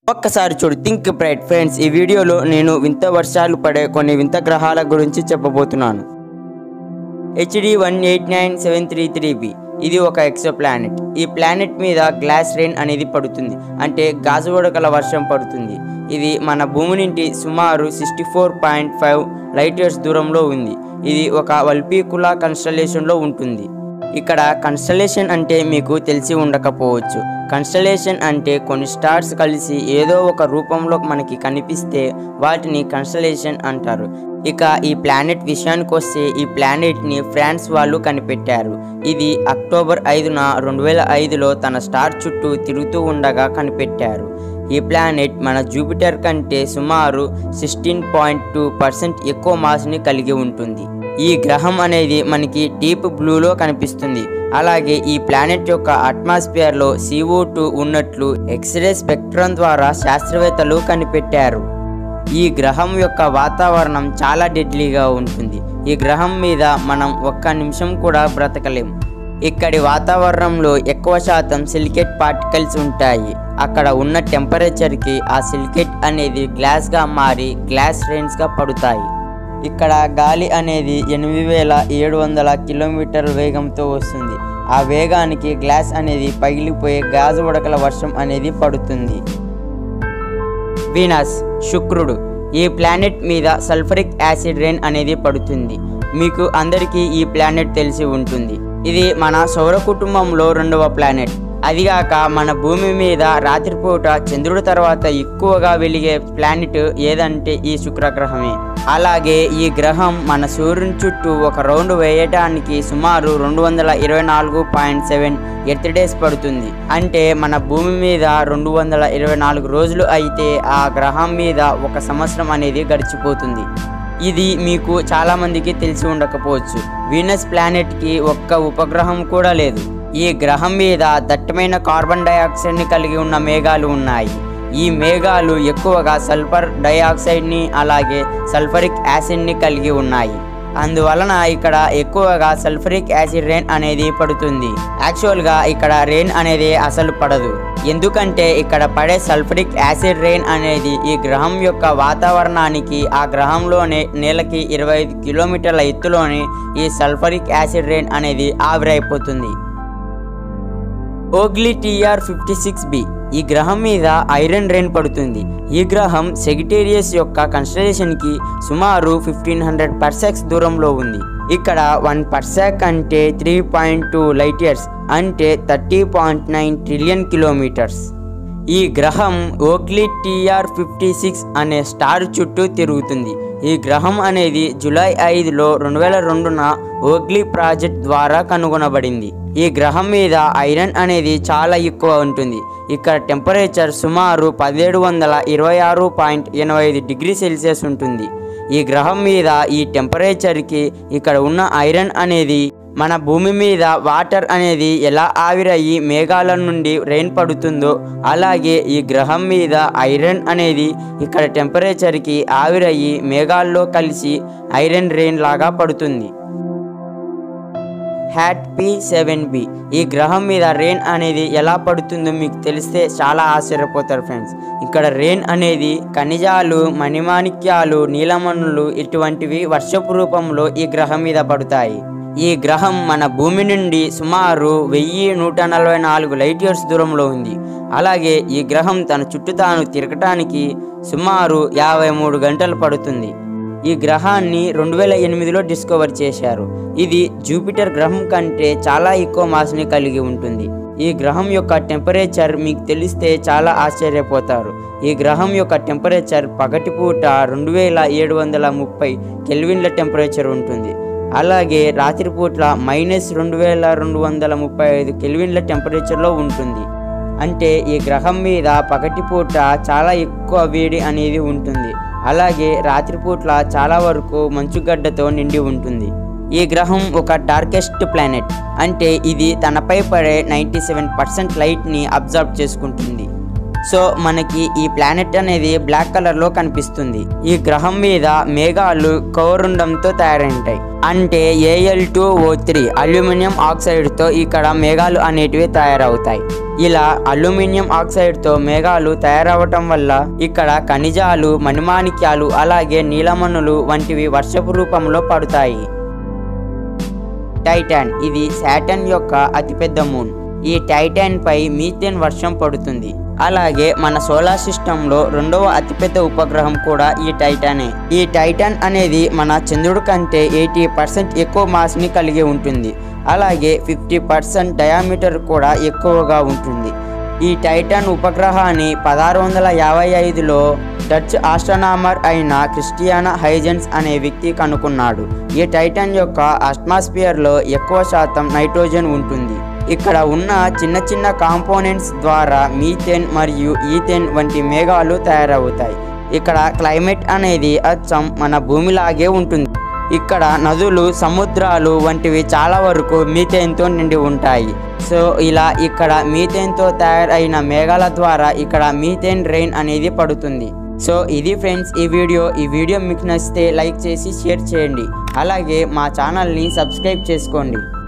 ఒక్కసారి చూడు think bright friends ఈ వీడియోలో నేను వింత వర్షాలు పడే కొన్ని వింత గ్రహాల గురించి చెప్పబోతున్నాను HD one eight nine seven three three B ఇది ఒక ఎక్సో ప్లానెట్ ఈ ప్లానెట్ మీద గ్లాస్ రెయిన్ అనేది పడుతుంది అంటే గాజు ఉడకల వర్షం పడుతుంది ఇది మన భూమి నుండి సుమారు sixty four point five light years దూరంలో ఉంది ఇది ఒక వల్పీకుల కన్స్టలేషన్లో ఉంటుంది ఇక్కడ కన్స్టలేషన్ అంటే మీకు తెలిసి ఉండకపోవచ్చు కన్స్టలేషన్ అంటే కొన్ని స్టార్స్ కలిసి ఏదో ఒక రూపంలో మనకి కనిపిస్తే వాటిని కన్స్టలేషన్ అంటారు ఇక ఈ ప్లానెట్ విషయానికి వస్తే ఈ ప్లానెట్ని ఫ్రాన్స్ వాళ్ళు కనిపెట్టారు ఇది అక్టోబర్ ఐదున రెండు వేల ఐదులో తన స్టార్ చుట్టూ తిరుగుతూ ఉండగా కనిపెట్టారు ఈ ప్లానెట్ మన జూపిటర్ కంటే సుమారు సిక్స్టీన్ పాయింట్ టూ పర్సెంట్ ఎక్కువ మాస్ని కలిగి ఉంటుంది ఈ గ్రహం అనేది మనకి డీప్ బ్లూలో కనిపిస్తుంది అలాగే ఈ ప్లానెట్ యొక్క అట్మాస్ఫియర్లో CO2 టూ ఉన్నట్లు ఎక్స్రే స్పెక్ట్రం ద్వారా శాస్త్రవేత్తలు కనిపెట్టారు ఈ గ్రహం యొక్క వాతావరణం చాలా డెడ్లీగా ఉంటుంది ఈ గ్రహం మీద మనం ఒక్క నిమిషం కూడా బ్రతకలేం ఇక్కడి వాతావరణంలో ఎక్కువ శాతం సిలికేట్ పార్టికల్స్ ఉంటాయి అక్కడ ఉన్న టెంపరేచర్కి ఆ సిలికేట్ అనేది గ్లాస్గా మారి గ్లాస్ గా పడుతాయి ఇక్కడ గాలి అనేది ఎనిమిది వేల ఏడు వందల కిలోమీటర్ల వేగంతో వస్తుంది ఆ వేగానికి గ్లాస్ అనేది పగిలిపోయే గాజు ఉడకల వర్షం అనేది పడుతుంది వీనస్ శుక్రుడు ఈ ప్లానెట్ మీద సల్ఫరిక్ యాసిడ్ రెయిన్ అనేది పడుతుంది మీకు అందరికీ ఈ ప్లానెట్ తెలిసి ఉంటుంది ఇది మన సౌర కుటుంబంలో రెండవ ప్లానెట్ అదిగాక మన భూమి మీద రాత్రిపూట చంద్రుడి తర్వాత ఎక్కువగా వెలిగే ప్లానెట్ ఏదంటే ఈ శుక్రగ్రహమే అలాగే ఈ గ్రహం మన సూర్యుని చుట్టూ ఒక రౌండ్ వేయడానికి సుమారు రెండు వందల ఇరవై నాలుగు పాయింట్ సెవెన్ ఎర్త్ డేస్ పడుతుంది అంటే మన భూమి మీద రెండు వందల ఇరవై నాలుగు రోజులు అయితే ఆ గ్రహం మీద ఒక సంవత్సరం అనేది గడిచిపోతుంది ఇది మీకు చాలా మందికి తెలిసి ఉండకపోవచ్చు వీనస్ ప్లానెట్ కి ఒక్క ఉపగ్రహం కూడా లేదు ఈ గ్రహం మీద దట్టమైన కార్బన్ డైఆక్సైడ్ ని కలిగి ఉన్న మేఘాలు ఉన్నాయి ఈ మేఘాలు ఎక్కువగా సల్ఫర్ డైఆక్సైడ్ని అలాగే సల్ఫరిక్ యాసిడ్ని కలిగి ఉన్నాయి అందువలన ఇక్కడ ఎక్కువగా సల్ఫరిక్ యాసిడ్ రెయిన్ అనేది పడుతుంది యాక్చువల్గా ఇక్కడ రెయిన్ అనేది అసలు పడదు ఎందుకంటే ఇక్కడ పడే సల్ఫరిక్ యాసిడ్ రెయిన్ అనేది ఈ గ్రహం యొక్క వాతావరణానికి ఆ గ్రహంలోనే నేలకి ఇరవై ఐదు కిలోమీటర్ల ఎత్తులోనే ఈ సల్ఫరిక్ యాసిడ్ రెయిన్ అనేది ఆవిరైపోతుంది OGLE TR fifty six B ఈ గ్రహం మీద ఐరన్ రెయిన్ పడుతుంది ఈ గ్రహం సెగిటేరియస్ యొక్క కన్స్టలేషన్కి సుమారు ఫిఫ్టీన్ హండ్రెడ్ పర్సెక్స్ దూరంలో ఉంది ఇక్కడ వన్ పర్సెక్ అంటే three point two light years అంటే thirty point nine trillion kilometres ఈ గ్రహం ఓక్లీ టీఆర్ ఫిఫ్టీ సిక్స్ అనే స్టార్ చుట్టూ తిరుగుతుంది ఈ గ్రహం అనేది జూలై ఐదులో రెండు వేల రెండున ఓగ్లీ ప్రాజెక్ట్ ద్వారా కనుగొనబడింది ఈ గ్రహం మీద ఐరన్ అనేది చాలా ఎక్కువ ఉంటుంది ఇక్కడ టెంపరేచర్ సుమారు పదిహేడు వందల ఇరవై ఆరు పాయింట్ ఎనభై ఐదు డిగ్రీ సెల్సియస్ ఉంటుంది ఈ గ్రహం మీద ఈ టెంపరేచర్కి ఇక్కడ ఉన్న ఐరన్ అనేది మన భూమి మీద వాటర్ అనేది ఎలా ఆవిరయ్యి మేఘాల నుండి రెయిన్ పడుతుందో అలాగే ఈ గ్రహం మీద ఐరన్ అనేది ఇక్కడ టెంపరేచర్కి ఆవిరయ్యి మేఘాల్లో కలిసి ఐరన్ రెయిన్ లాగా పడుతుంది హ్యాట్ పి సెవెన్ బి ఈ గ్రహం మీద రెయిన్ అనేది ఎలా పడుతుందో మీకు తెలిస్తే చాలా ఆశ్చర్యపోతారు ఫ్రెండ్స్ ఇక్కడ రెయిన్ అనేది ఖనిజాలు మణిమాణిక్యాలు నీలమణులు ఇటువంటివి వర్షపు రూపంలో ఈ గ్రహం మీద పడతాయి ఈ గ్రహం మన భూమి నుండి సుమారు వెయ్యి నూట నలభై నాలుగు లైట్ ఇయర్స్ దూరంలో ఉంది అలాగే ఈ గ్రహం తన చుట్టూ తాను తిరగటానికి సుమారు యాభై మూడు గంటలు పడుతుంది ఈ గ్రహాన్ని రెండు వేల ఎనిమిదిలో డిస్కవర్ చేశారు ఇది జూపిటర్ గ్రహం కంటే చాలా ఎక్కువ మాస్ని కలిగి ఉంటుంది ఈ గ్రహం యొక్క టెంపరేచర్ మీకు తెలిస్తే చాలా ఆశ్చర్యపోతారు ఈ గ్రహం యొక్క టెంపరేచర్ పగటిపూట రెండు వేల ఏడు వందల ముప్పై కెల్విన్ల టెంపరేచర్ ఉంటుంది అలాగే రాత్రిపూట్ల మైనస్ రెండు వేల రెండు వందల ముప్పై ఐదు కెల్విన్ల టెంపరేచర్లో ఉంటుంది అంటే ఈ గ్రహం మీద పగటిపూట చాలా ఎక్కువ వేడి అనేది ఉంటుంది అలాగే రాత్రిపూట్ల చాలా వరకు మంచుగడ్డతో నిండి ఉంటుంది ఈ గ్రహం ఒక డార్కెస్ట్ ప్లానెట్ అంటే ఇది తనపై పడే నైంటీ సెవెన్ పర్సెంట్ లైట్ని అబ్జర్వ్ చేసుకుంటుంది సో మనకి ఈ ప్లానెట్ అనేది బ్లాక్ కలర్ లో కనిపిస్తుంది ఈ గ్రహం మీద మేఘాలు కౌరుండంతో తయారైంటాయి అంటే AL two O three aluminium oxide తో ఇక్కడ మేఘాలు అనేటివి తయారవుతాయి ఇలా అల్యూమినియం ఆక్సైడ్ తో మేఘాలు తయారవటం వల్ల ఇక్కడ ఖనిజాలు మణిమాణిక్యాలు అలాగే నీలమణులు వంటివి వర్షపు రూపంలో పడతాయి టైటాన్ ఇది శాటన్ యొక్క అతిపెద్ద మూన్ ఈ టైటాన్ పై మీథేన్ వర్షం పడుతుంది అలాగే మన సోలార్ సిస్టంలో రెండవ అతిపెద్ద ఉపగ్రహం కూడా ఈ టైటానే ఈ టైటాన్ అనేది మన చంద్రుడి కంటే ఎయిటీ పర్సెంట్ ఎక్కువ మాస్ ని కలిగి ఉంటుంది అలాగే ఫిఫ్టీ పర్సెంట్ డయామీటర్ కూడా ఎక్కువగా ఉంటుంది ఈ టైటాన్ ఉపగ్రహాన్ని పదహారు వందల యాభై ఐదులో డచ్ ఆస్ట్రనామర్ అయిన క్రిస్టియానా హైజెన్స్ అనే వ్యక్తి కనుక్కున్నాడు ఈ టైటాన్ యొక్క అట్మాస్ఫియర్లో ఎక్కువ శాతం నైట్రోజన్ ఉంటుంది ఇక్కడ ఉన్న చిన్న చిన్న కాంపోనెంట్స్ ద్వారా మీథేన్ మరియు ఈథేన్ వంటి మేఘాలు తయారవుతాయి ఇక్కడ క్లైమేట్ అనేది అచ్చం మన భూమిలాగే ఉంటుంది ఇక్కడ నదులు సముద్రాలు వంటివి చాలా వరకు మీథేన్తో నిండి ఉంటాయి సో ఇలా ఇక్కడ మీథేన్తో తయారైన మేఘాల ద్వారా ఇక్కడ మీథేన్ రెయిన్ అనేది పడుతుంది సో ఇది ఫ్రెండ్స్ ఈ వీడియో ఈ వీడియో మీకు నచ్చితే లైక్ చేసి షేర్ చేయండి అలాగే మా ఛానల్ని సబ్స్క్రైబ్ చేసుకోండి